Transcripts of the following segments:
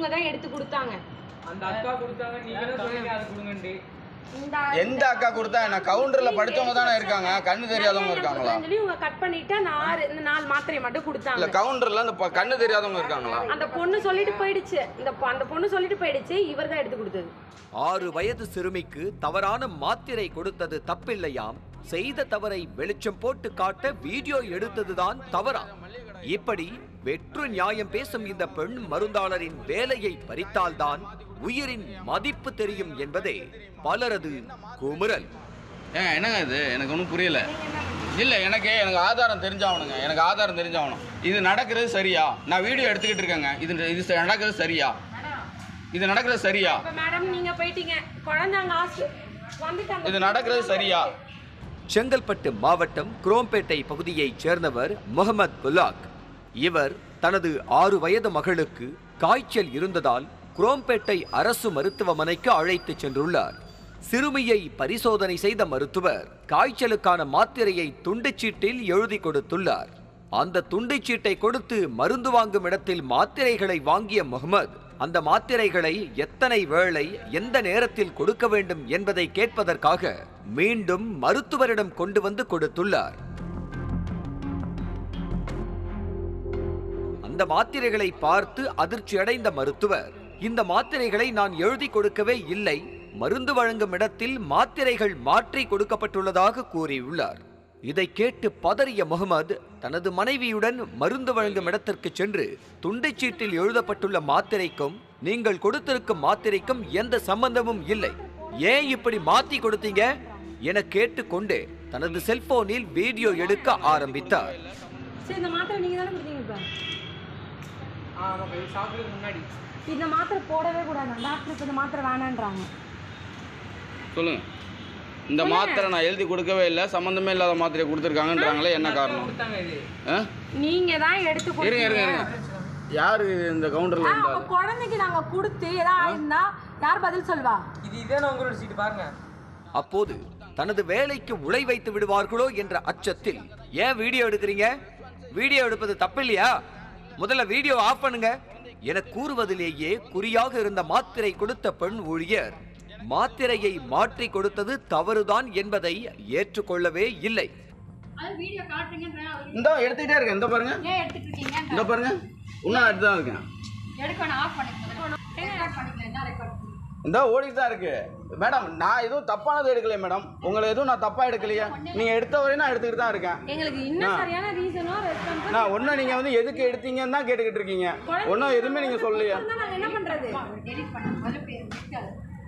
இவங்க தான் எடுத்து கொடுத்தாங்க அந்த அக்கா கொடுத்தாங்க நீங்க தான் சொன்னீங்க அதை கொடுங்கன்ட்டு இந்த எந்த அக்கா கொடுத்தா என்ன கவுண்டர்ல படிச்சவங்க தானே இருக்காங்க கண்ணு தெரியாதவங்க இருக்காங்களா சொல்லி இவங்க கட் பண்ணிட்டு அந்த ஆறு இந்த நாலு மாத்திரையை மட்டும் இல்ல கொடுத்தாங்க கவுண்டர்ல இந்த ப- கண்ணு தெரியாதவங்க இருக்காங்களா அந்த பொண்ணு சொல்லிட்டு போயிடுச்சு இந்த பொ- அந்த பொண்ணு சொல்லிட்டு போயிடுச்சு இவர் தான் எடுத்து கொடுத்தது ஆறு வயது சிறுமிக்கு தவறான மாத்திரை கொடுத்தது தப்பில்லையாம் செய்த தவறை வெளிச்சம் போட்டு காட்ட வீடியோ எடுத்ததுதான் தவறா இப்படி வெற்று நியாயம் பேசும் இந்த பெண் மருந்தாளரின் வேலையை பறித்தால்தான் உயிரின் மதிப்பு தெரியும் என்பதே பலரது குமுறல் ஏங்க என்னங்க இது எனக்கு ஒன்றும் புரியல இல்ல எனக்கு எனக்கு ஆதாரம் தெரிஞ்சாகணுங்க எனக்கு ஆதாரம் தெரிஞ்சாகணும் இது நடக்கிறது சரியா நான் வீடியோ எடுத்துக்கிட்டு இருக்கேங்க இது இது ச- நடக்கிறது சரியா இது நடக்கிறது சரியா இப்ப மேடம் நீங்க போயிட்டீங்க குழந்தை அங்க ஹாஸ்பி- வந்துட்டாங்க இது நடக்கிறது சரியா செங்கல்பட்டு மாவட்டம் குரோம்பேட்டை பகுதியைச் சேர்ந்தவர் முகமது புலாக் இவர் தனது ஆறு வயது மகளுக்கு காய்ச்சல் இருந்ததால் குரோம்பேட்டை அரசு மருத்துவமனைக்கு அழைத்துச் சென்றுள்ளார் சிறுமியை பரிசோதனை செய்த மருத்துவர் காய்ச்சலுக்கான மாத்திரையை துண்டுச்சீட்டில் எழுதி கொடுத்துள்ளார் அந்த துண்டுச்சீட்டை கொடுத்து மருந்து வாங்கும் இடத்தில் மாத்திரைகளை வாங்கிய முகமது அந்த மாத்திரைகளை எத்தனை வேளை எந்த நேரத்தில் கொடுக்க வேண்டும் என்பதை கேட்பதற்காக மீண்டும் மருத்துவரிடம் கொண்டு வந்து கொடுத்துள்ளார் அந்த மாத்திரைகளை பார்த்து அதிர்ச்சி அடைந்த மருத்துவர் இந்த மாத்திரைகளை நான் எழுதி கொடுக்கவே இல்லை மருந்து வழங்கும் இடத்தில் மாத்திரைகள் மாற்றி கொடுக்கப்பட்டுள்ளதாக கூறியுள்ளார் இதை கேட்டு பதறிய முகமது தனது மனைவியுடன் மருந்து வழங்கும் இடத்திற்கு சென்று துண்டைச்சீட்டில் எழுதப்பட்டுள்ள மாத்திரைக்கும் நீங்கள் கொடுத்திருக்கும் மாத்திரைக்கும் எந்த சம்பந்தமும் இல்லை ஏன் இப்படி மாத்தி கொடுத்தீங்க என கேட்டுக்கொண்டே தனது செல்போனில் வீடியோ எடுக்க ஆரம்பித்தார் சரி இந்த மாத்திரை நீங்க தானே கொடுத்தீங்க இப்ப ஆமாம் இது சாப்பிட்றதுக்கு முன்னாடி இந்த மாத்திரை போடவே கூடாது டாக்டர் இப்ப இந்த மாத்திரை வேணான்றாங்க சொல்லுங்க இந்த மாத்திரை நான் எழுதி கொடுக்கவே இல்லை சம்மந்தமே இல்லாத மாத்திரை கொடுத்துருக்காங்கன்றாங்களே என்ன காரணம் கொடுத்தாங்க இது ஆ? நீங்க தான் எடுத்து இருங்க இருங்க கொடுத்தீங்க இருங்க யாரு இந்த கவுண்டர்ல ஆ, இருந்தா உங்க குழந்தைக்கு நாங்க கொடுத்து ஏதாவது ஆயிருந்தா யார் பதில் சொல்வா இது இதான உங்களோட சீட்டு பாருங்க அப்போது தனது வேலைக்கு உழை வைத்து விடுவார்களோ என்ற அச்சத்தில் ஏன் வீடியோ எடுக்கிறீங்க வீடியோ எடுப்பது தப்பில்லையா முதல்ல வீடியோ ஆஃப் பண்ணுங்க என கூறுவதிலேயே குறியாக இருந்த மாத்திரை கொடுத்த பெண் ஊழியர் மாத்திரையை மாற்றி கொடுத்தது தவறுதான் என்பதை ஏற்றுக்கொள்ளவே இல்லை அது வீடியோ காட்டுறீங்கன்ற இந்த எடுத்துக்கிட்டே இருக்கேன் இந்த பாருங்க ஏன் எடுத்துட்டு இருக்கீங்க இந்த பாருங்க இன்னும் எடுத்து தான் இருக்கேன் எடுக்கணும் ஆஃப் பண்ணிக்கலாம் ரெக்கார்ட் பண்ணிக்கலாம் என்ன ரெக்கார்ட் இந்த ஓடிட்டு தான் இருக்கு மேடம் நான் எதுவும் தப்பானது எடுக்கலையே மேடம் உங்களை எதுவும் நான் தப்பா எடுக்கலையே நீங்க எடுத்த வரையும் நான் எடுத்துக்கிட்டு தான் இருக்கேன் எங்களுக்கு இன்னும் சரியான ரீசனோ ரெஸ்பான்ஸ் நான் ஒன்றும் நீங்க வந்து எதுக்கு எடுத்தீங்கன்னு தான் கேட்டுக்கிட்டு இருக்கீங்க ஒன்றும் எதுவுமே நீங்க சொல்லலையே நாங்க என்ன பண்றது டெலிட் பண்ண முதல்ல பேர் இருக்காது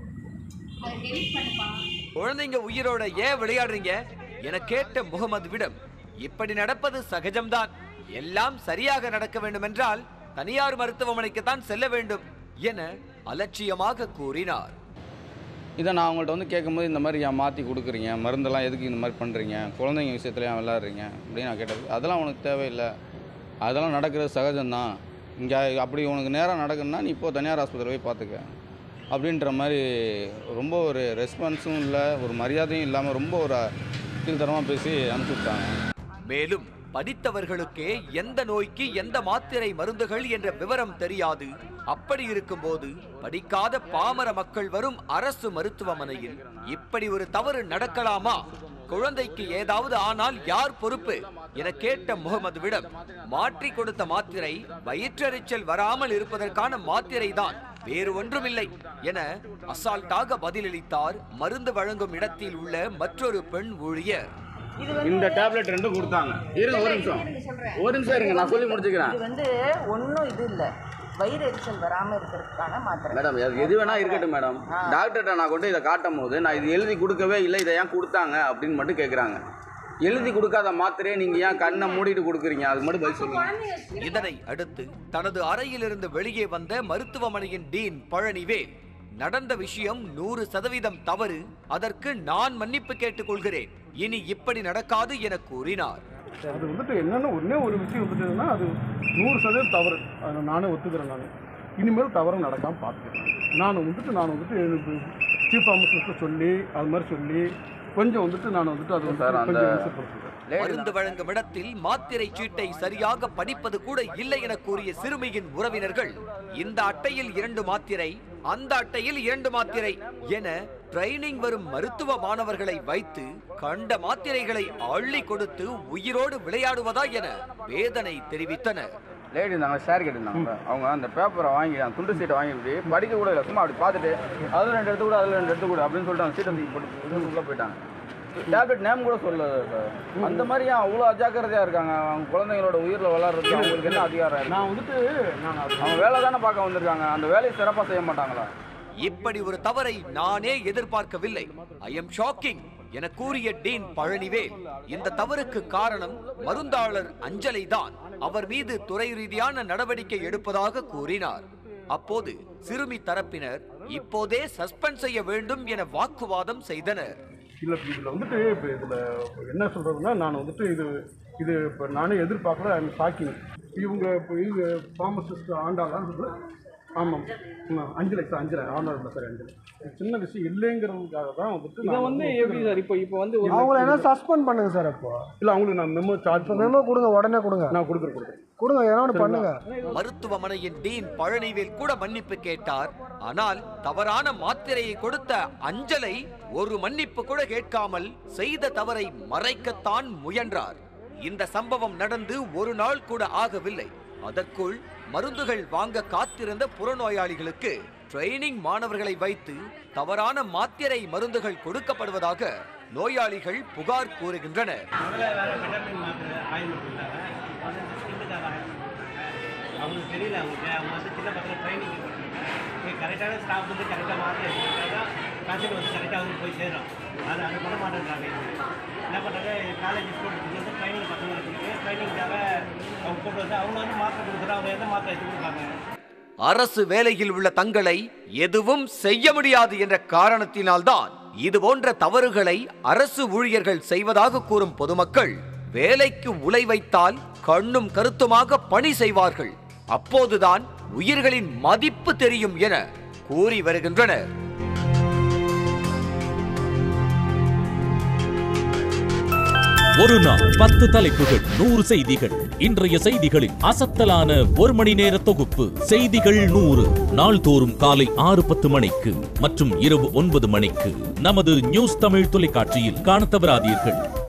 அதை டெலிட் பண்ணுப்பா குழந்தைங்க உயிரோட ஏன் விளையாடுறீங்க என கேட்ட முகமதுவிடம் இப்படி நடப்பது சகஜம்தான் எல்லாம் சரியாக நடக்க வேண்டுமென்றால் தனியார் மருத்துவமனைக்கு தான் செல்ல வேண்டும் என அலட்சியமாக கூறினார் இதை நான் அவங்கள்ட்ட வந்து கேட்கும்போது இந்த மாதிரி ஏன் மாற்றி கொடுக்குறீங்க மருந்தெல்லாம் எதுக்கு இந்த மாதிரி பண்ணுறீங்க குழந்தைங்க விஷயத்துல ஏன் விளாட்றீங்க அப்படின்னு நான் கேட்டது அதெல்லாம் உனக்கு தேவையில்லை அதெல்லாம் நடக்கிறது சகஜம்தான் இங்கே அப்படி உனக்கு நேரம் நடக்குதுன்னா நீ இப்போ தனியார் ஆஸ்பத்திரி போய் பார்த்துக்க அப்படின்ற மாதிரி ரொம்ப ஒரு ரெஸ்பான்ஸும் இல்லை ஒரு மரியாதையும் இல்லாமல் ரொம்ப ஒரு கீழ்த்தரமாக பேசி அனுப்பிச்சி விட்டாங்க மேலும் படித்தவர்களுக்கே எந்த நோய்க்கு எந்த மாத்திரை மருந்துகள் என்ற விவரம் தெரியாது அப்படி இருக்கும்போது படிக்காத பாமர மக்கள் வரும் அரசு மருத்துவமனையில் இப்படி ஒரு தவறு நடக்கலாமா குழந்தைக்கு ஏதாவது ஆனால் யார் பொறுப்பு என கேட்ட முகமதுவிடம் மாற்றி கொடுத்த மாத்திரை வயிற்றெரிச்சல் வராமல் இருப்பதற்கான மாத்திரை தான் வேறு ஒன்றுமில்லை என அசால்ட்டாக பதிலளித்தார் மருந்து வழங்கும் இடத்தில் உள்ள மற்றொரு பெண் ஊழியர் இந்த டேப்லெட் ரெண்டும் கொடுத்தாங்க இருங்க ஒரு நிமிஷம் ஒரு நிமிஷம் இருங்க நான் சொல்லி முடிச்சுக்கிறேன் இது வந்து ஒன்றும் இது இல்லை வயிறு எரிச்சல் வராமல் இருக்கிறதுக்கான மாத்திரை மேடம் அது எது வேணா இருக்கட்டும் மேடம் டாக்டர்கிட்ட நான் கொண்டு இதை காட்டும் போது நான் இது எழுதி கொடுக்கவே இல்லை இதை ஏன் கொடுத்தாங்க அப்படின்னு மட்டும் கேட்குறாங்க எழுதி கொடுக்காத மாத்திரையை நீங்கள் ஏன் கண்ணை மூடிட்டு கொடுக்குறீங்க அது மட்டும் பதில் சொல்லுங்க இதனை அடுத்து தனது அறையிலிருந்து வெளியே வந்த மருத்துவமனையின் டீன் பழனிவேல் நடந்த விஷயம் நூறு சதவீதம் தவறு அதற்கு நான் மன்னிப்பு கேட்டுக்கொள்கிறேன் இனி இப்படி நடக்காது என கூறினார் அது வந்துட்டு என்னென்ன ஒன்றே ஒரு விஷயம் வந்துட்டுன்னா அது நூறு சதவீதம் தவறு அதை நானே ஒத்துக்கிறேன் நான் இனிமேல் தவறு நடக்காமல் பார்த்துக்கிறேன் நான் வந்துட்டு நான் வந்துட்டு எனக்கு சீஃப் ஆஃபீஸர்கிட்ட சொல்லி அது மாதிரி சொல்லி கொஞ்சம் வந்துட்டு நான் வந்துட்டு அது சார், வந்துட்டு அந்த- கொஞ்சம் விசப்படுத்துகிறேன் மருந்து வழங்கும் இடத்தில் மாத்திரை சீட்டை சரியாக படிப்பது கூட இல்லை என கூறிய சிறுமியின் உறவினர்கள் இந்த அட்டையில் இரண்டு மாத்திரை அந்த அட்டையில் இரண்டு மாத்திரை என ட்ரைனிங் வரும் மருத்துவ மாணவர்களை வைத்து கண்ட மாத்திரைகளை அள்ளி கொடுத்து உயிரோடு விளையாடுவதா என வேதனை தெரிவித்தனர் லேடி இருந்தாங்க ஷேர் கேட்டிருந்தாங்க அவங்க அந்த பேப்பரை வாங்கி அந்த துண்டு சீட்டை வாங்கி இப்படி படிக்க கூட இல்லை சும்மா அப்படி பார்த்துட்டு அதில் ரெண்டு எடுத்து கூட அதில் ரெண்டு எடுத்து கூட அப்படின்னு சொல்லிட்டு அந்த சீட்டை தூக்கி போட்டு உள்ளே போயிட்டாங்க டேப்லெட் நேம் கூட சொல்லல சார் அந்த மாதிரி ஏன் அவ்வளோ அஜாக்கிரதையாக இருக்காங்க அவங்க குழந்தைங்களோட உயிரில் விளாட்றதுக்கு அவங்களுக்கு என்ன அதிகாரம் இருக்கு நான் வந்துட்டு நான் அது- அவங்க வேலை தானே பார்க்க வந்திருக்காங்க அந்த வேலையை சிறப்பாக செய்ய மாட்டாங்களா இப்படி ஒரு தவறை நானே எதிர்பார்க்கவில்லை ஐ எம் ஷாக்கிங் என கூறிய டீன் பழனிவேல் இந்த தவறுக்கு காரணம் மருந்தாளர் அஞ்சலை தான் அவர் மீது துறை ரீதியான நடவடிக்கை எடுப்பதாக கூறினார் அப்போது சிறுமி தரப்பினர் இப்போதே சஸ்பெண்ட் செய்ய வேண்டும் என வாக்குவாதம் செய்தனர் இல்லை இதில் வந்துட்டு இப்போ இதில் என்ன சொல்கிறதுனா நான் வந்துட்டு இது இது இப்போ நானே எதிர்பார்க்கல ஐம் ஷாக்கிங் இவங்க இப்போ இது ஃபார்மசிஸ்ட் ஆண்டாளான்னு சொல்லி ஆமாம் ஆமாம் அஞ்சு லட்சம் அஞ்சு லட்சம் ஆண்டாள் இல்லை சார் அஞ்சு லட்சம் சின்ன விஷயம் இல்லைங்கிறதுக்காக தான் வந்துட்டு இதை நான் வந்து எப்படி சார் இப்போ இப்போ வந்து ஒரு அவங்கள என்ன சஸ்பெண்ட் பண்ணுங்க சார் அப்போ இல்லை அவங்களுக்கு நான் மெமோ சார்ஜ் இப்போ மெமோ கொடுங்க உடனே கொடுங்க நான் கொடுக்குறேன் கொடுக்குறேன் கொடுங்க ஏன்னா ஒன்று பண்ணுங்க மருத்துவமனையின் டீன் பழனிவேல் கூட மன்னிப்பு கேட்டார் ஆனால் தவறான மாத்திரையை கொடுத்த அஞ்சலை ஒரு மன்னிப்பு கூட கேட்காமல் செய்த தவறை மறைக்கத்தான் முயன்றார் இந்த சம்பவம் நடந்து ஒரு நாள் கூட ஆகவில்லை அதற்குள் மருந்துகள் வாங்க காத்திருந்த புறநோயாளிகளுக்கு ட்ரைனிங் மாணவர்களை வைத்து தவறான மாத்திரை மருந்துகள் கொடுக்கப்படுவதாக நோயாளிகள் புகார் கூறுகின்றனர் அவங்களுக்கு தெரியல அவங்களுக்கு அவங்க வந்து சின்ன பசங்க ட்ரைனிங் கரெக்டான ஸ்டாஃப் வந்து கரெக்டாக மாற்றி தான் பேஷண்ட் வந்து கரெக்டாக வந்து போய் சேரும் அது அது பண்ண மாட்டேங்கிறாங்க என்ன பண்ணுறாங்க காலேஜ் ஸ்டூடெண்ட்ஸ் வந்து ட்ரைனிங் பசங்க இருக்குது ட்ரைனிங்காக அவங்க கூட்டு வந்து அவங்க வந்து மாத்திரை கொடுக்குறோம் அவங்க எந்த மாத்திரை எடுத்து கொடுப்பாங்க அரசு வேலையில் உள்ள தங்களை எதுவும் செய்ய முடியாது என்ற காரணத்தினால்தான் இது போன்ற தவறுகளை அரசு ஊழியர்கள் செய்வதாக கூறும் பொதுமக்கள் வேலைக்கு உலை வைத்தால் கண்ணும் கருத்துமாக பணி செய்வார்கள் அப்போதுதான் உயிர்களின் மதிப்பு தெரியும் என கூறி வருகின்றனர் ஒரு நாள் பத்து தலைப்புகள் நூறு செய்திகள் இன்றைய செய்திகளின் அசத்தலான ஒரு மணி நேர தொகுப்பு செய்திகள் நூறு நாள்தோறும் காலை ஆறு பத்து மணிக்கு மற்றும் இரவு ஒன்பது மணிக்கு நமது நியூஸ் தமிழ் தொலைக்காட்சியில் காணத் தவறாதீர்கள்